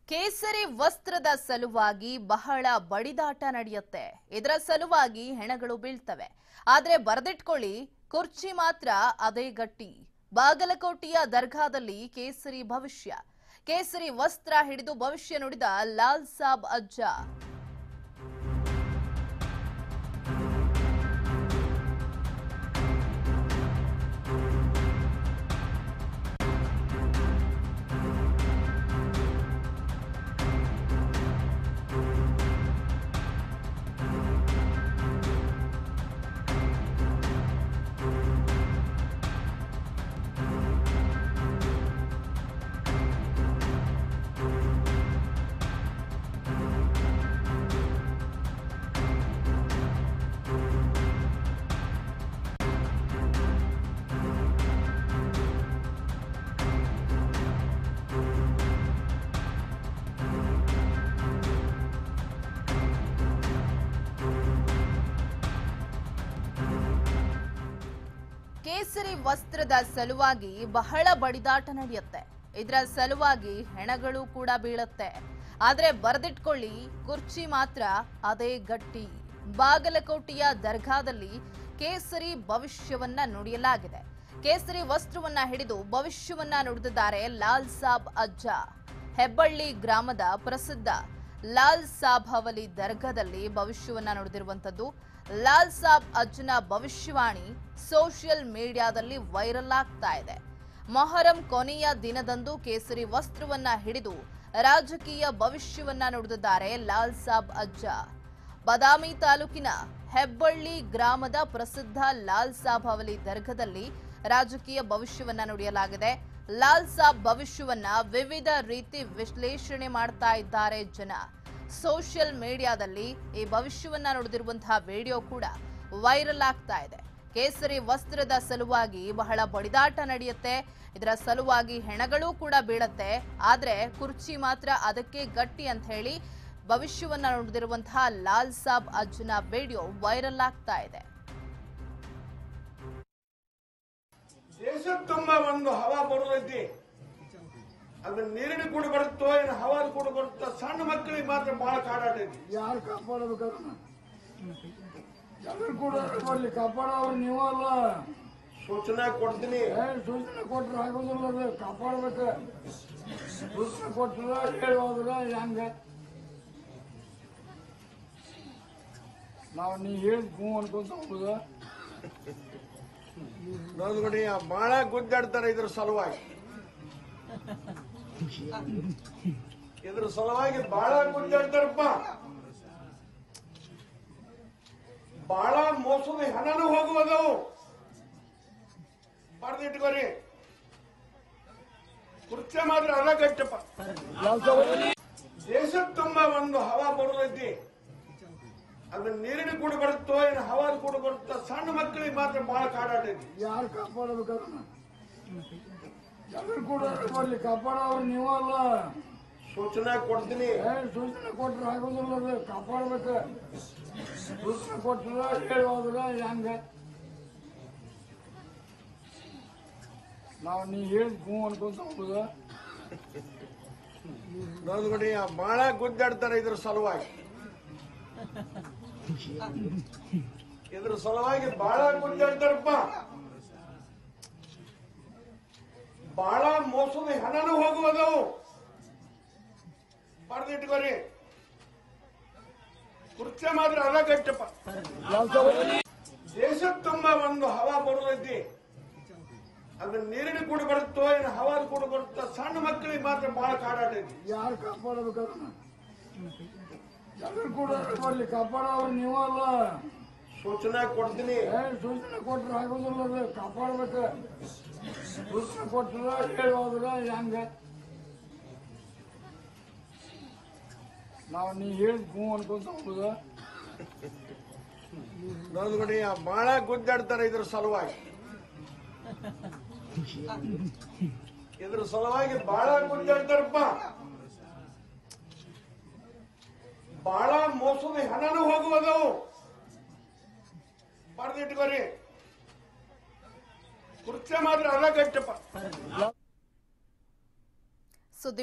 ಕೇಸರಿ ವಸ್ತ್ರದ ಸಲುವಾಗಿ ಬಹಳ ಬಡಿದಾಟ ನಡೆಯುತ್ತೆ ಇದರ ಸಲುವಾಗಿ ಹೆಣಗಳು ಬೀಳ್ತವೆ ಆದ್ರೆ ಬರೆದಿಟ್ಕೊಳ್ಳಿ ಕುರ್ಚಿ ಮಾತ್ರ ಅದೇ ಗಟ್ಟಿ ಬಾಗಲಕೋಟೆಯ ದರ್ಗಾದಲ್ಲಿ ಕೇಸರಿ ಭವಿಷ್ಯ ಕೇಸರಿ ವಸ್ತ್ರ ಹಿಡಿದು ಭವಿಷ್ಯ ನುಡಿದ ಲಾಲ್ ಸಾಬ್ ಅಜ್ಜ ಕೇಸರಿ ವಸ್ತ್ರದ ಸಲುವಾಗಿ ಬಹಳ ಬಡಿದಾಟ ನಡೆಯುತ್ತೆ ಇದರ ಸಲುವಾಗಿ ಹೆಣಗಳು ಕೂಡ ಬೀಳುತ್ತೆ ಆದ್ರೆ ಬರೆದಿಟ್ಕೊಳ್ಳಿ ಕುರ್ಚಿ ಮಾತ್ರ ಅದೇ ಗಟ್ಟಿ ಬಾಗಲಕೋಟೆಯ ದರ್ಗಾದಲ್ಲಿ ಕೇಸರಿ ಭವಿಷ್ಯವನ್ನ ನುಡಿಯಲಾಗಿದೆ ಕೇಸರಿ ವಸ್ತ್ರವನ್ನ ಹಿಡಿದು ಭವಿಷ್ಯವನ್ನ ನುಡಿದಿದ್ದಾರೆ ಲಾಲ್ ಸಾಬ್ ಅಜ್ಜ ಹೆಬ್ಬಳ್ಳಿ ಗ್ರಾಮದ ಪ್ರಸಿದ್ಧ ಲಾಲ್ ಸಾಬ್ ಹವಲಿ ದರ್ಗಾದಲ್ಲಿ ಭವಿಷ್ಯವನ್ನ ನುಡಿದಿರುವಂತದ್ದು ಲಾಲ್ ಸಾಬ್ ಅಜ್ಜನ ಭವಿಷ್ಯವಾಣಿ ಸೋಷಿಯಲ್ ಮೀಡಿಯಾದಲ್ಲಿ ವೈರಲ್ ಆಗ್ತಾ ಇದೆ ಮೊಹರಂ ಕೊನೆಯ ದಿನದಂದು ಕೇಸರಿ ವಸ್ತ್ರವನ್ನ ಹಿಡಿದು ರಾಜಕೀಯ ಭವಿಷ್ಯವನ್ನ ನುಡಿದಿದ್ದಾರೆ ಲಾಲ್ ಸಾಬ್ ಅಜ್ಜ ಬದಾಮಿ ತಾಲೂಕಿನ ಹೆಬ್ಬಳ್ಳಿ ಗ್ರಾಮದ ಪ್ರಸಿದ್ಧ ಲಾಲ್ ಸಾಬ್ ಹವಲಿ ದರ್ಗಾದಲ್ಲಿ ರಾಜಕೀಯ ಭವಿಷ್ಯವನ್ನ ನುಡಿಯಲಾಗಿದೆ ಲಾಲ್ ಸಾಬ್ ಭವಿಷ್ಯವನ್ನ ವಿವಿಧ ರೀತಿ ವಿಶ್ಲೇಷಣೆ ಮಾಡ್ತಾ ಇದ್ದಾರೆ ಜನ ಸೋಷಿಯಲ್ ಮೀಡಿಯಾದಲ್ಲಿ ಈ ಭವಿಷ್ಯವನ್ನ ನುಡಿದಿರುವಂತಹ ವಿಡಿಯೋ ಕೂಡ ವೈರಲ್ ಆಗ್ತಾ ಇದೆ ಕೇಸರಿ ವಸ್ತ್ರದ ಸಲುವಾಗಿ ಬಹಳ ಬಡಿದಾಟ ನಡೆಯುತ್ತೆ ಇದರ ಸಲುವಾಗಿ ಹೆಣಗಳು ಕೂಡ ಬೀಳತ್ತೆ ಆದ್ರೆ ಕುರ್ಚಿ ಮಾತ್ರ ಅದಕ್ಕೆ ಗಟ್ಟಿ ಅಂತ ಹೇಳಿ ಭವಿಷ್ಯವನ್ನ ನುಡಿದಿರುವಂತಹ ಲಾಲ್ ಸಾಬ್ ಅಜ್ಜನ ವಿಡಿಯೋ ವೈರಲ್ ಆಗ್ತಾ ಇದೆ ದೇಶದ ತುಂಬ ಒಂದು ಹವಾ ಬರುದೈತಿ ಅದು ನೀರಿನ ಕೂಡ ಬರುತ್ತೋ ಏನು ಹವಾ ಕೂಡ ಬರುತ್ತೋ ಸಣ್ಣ ಮಕ್ಕಳಿಗೆ ಮಾತ್ರ ಬಹಳ ಕಾಡಾಟ ಐತಿ ಯಾರು ಕಾಪಾಡಬೇಕದನ್ನ ಎಲ್ಲರೂ ಕೂಡ ಬರ್ಲಿ ಕಾಪಾಡೋರು ನೀವು ಅಲ್ಲ ಸೂಚನೆ ಕೊಡ್ತೀನಿ ಏ ಸೂಚನೆ ಕೊಟ್ರೆ ಆಗೋದಿಲ್ಲ ಅದು ಕಾಪಾಡ್ಬೇಕು ಸೂಚನೆ ಕೊಟ್ಟರ ಹೇಳಿ ಹೋದ್ರ ಹೆಂಗ ನಾವು ನೀ ಹೇಳಿದ್ ಹ್ಞೂ ಅನ್ಕೊಂತ ಹೋಗುದ ನೋಡಿ ಬಹಳ ಗುದ್ದಾಡ್ತಾರೆ ಇದ್ರ ಸಲುವಾಗಿ ಇದ್ರ ಸಲುವಾಗಿ ಬಹಳ ಗುದ್ದಾಡ್ತಾರಪ್ಪ ಬಹಳ ಮೋಸದ ಹಣನೂ ಹೋಗುವುದವು ಬರ್ದಿಟ್ಕೋರಿ ಕುರ್ಚೆ ಮಾತ್ರ ಅದ ಗಟ್ಟಪ್ಪ ದೇಶದ ತುಂಬ ಒಂದು ಹವಾ ಬರುದೈತಿ ಅದು ನೀರಿನ ಕೂಡ ಬರುತ್ತೋ ಏನು ಹವಾ ಕೂಡ ಬರುತ್ತೋ ಸಣ್ಣ ಮಕ್ಕಳಿಗೆ ಮಾತ್ರ ಬಹಳ ಕಾಡಾಟ ಐತಿ ಯಾರು ಕಾಪಾಡಬೇಕದನ್ನ ಎಲ್ಲರೂ ಕೂಡ ಬರ್ಲಿ ಕಾಪಾಡೋರು ನೀವು ಅಲ್ಲ ಸೂಚನೆ ಕೊಡ್ತೀನಿ ಏ ಸೂಚನೆ ಕೊಟ್ರೆ ಆಗೋದಿಲ್ಲ ಅದು ಕಾಪಾಡ್ಬೇಕು ಸೂಚನೆ ಕೊಟ್ಟರ ಹೇಳಿ ಹೋದ್ರ ಹೆಂಗ ನಾವು ನೀ ಹೇಳಿದ್ ಹ್ಞೂ ಅನ್ಕೊಂತ ಹೋಗುದ ನೋಡಿ ಬಹಳ ಗುದ್ದಾಡ್ತಾರೆ ಇದ್ರ ಸಲುವಾಗಿ ಇದ್ರ ಸಲುವಾಗಿ ಬಹಳ ಗುದ್ದಾಡ್ತಾರಪ್ಪ ಬಹಳ ಮೋಸದ ಹಣನೂ ಹೋಗುವುದವು ಬರ್ದಿಟ್ಕೋರಿ ಕುರ್ಚೆ ಮಾತ್ರ ಅದ ಗಟ್ಟಪ್ಪ ದೇಶದ ತುಂಬ ಒಂದು ಹವಾ ಬರುದೈತಿ ಅದು ನೀರಿನ ಕೂಡ ಬರುತ್ತೋ ಏನು ಹವಾ ಕೂಡ ಬರುತ್ತೋ ಸಣ್ಣ ಮಕ್ಕಳಿಗೆ ಮಾತ್ರ ಬಹಳ ಕಾಡಾಟ ಐತಿ ಯಾರು ಕಾಪಾಡಬೇಕದನ್ನ ಎಲ್ಲರೂ ಕೂಡ ಬರ್ಲಿ ಕಾಪಾಡೋರು ನೀವು ಅಲ್ಲ ಸೂಚನೆ ಕೊಡ್ತೀನಿ ಏ ಸೂಚನೆ ಕೊಟ್ರೆ ಆಗೋದಿಲ್ಲ ಅದು ಕಾಪಾಡ್ಬೇಕು ಸೂಚನೆ ಕೊಟ್ಟರ ಹೇಳಿ ಹೋದ್ರ ಹೆಂಗ ನಾವು ನೀ ಹೇಳಿದ್ ಹ್ಞೂ ಅನ್ಕೊಂತ ಹೋಗುದ ನೋಡಿ ಬಹಳ ಗುದ್ದಾಡ್ತಾರೆ ಇದ್ರ ಸಲುವಾಗಿ ಇದ್ರ ಸಲುವಾಗಿ ಬಹಳ ಗುದ್ದಾಡ್ತಾರಪ್ಪ ಬಹಳ ಮೋಸದ ಹಣನೂ ಹೋಗುವುದವು ಬರ್ದಿಟ್ಕೋರಿ ಕುರ್ಚೆ ಮಾತ್ರ ಅದ ಗಟ್ಟಪ್ಪ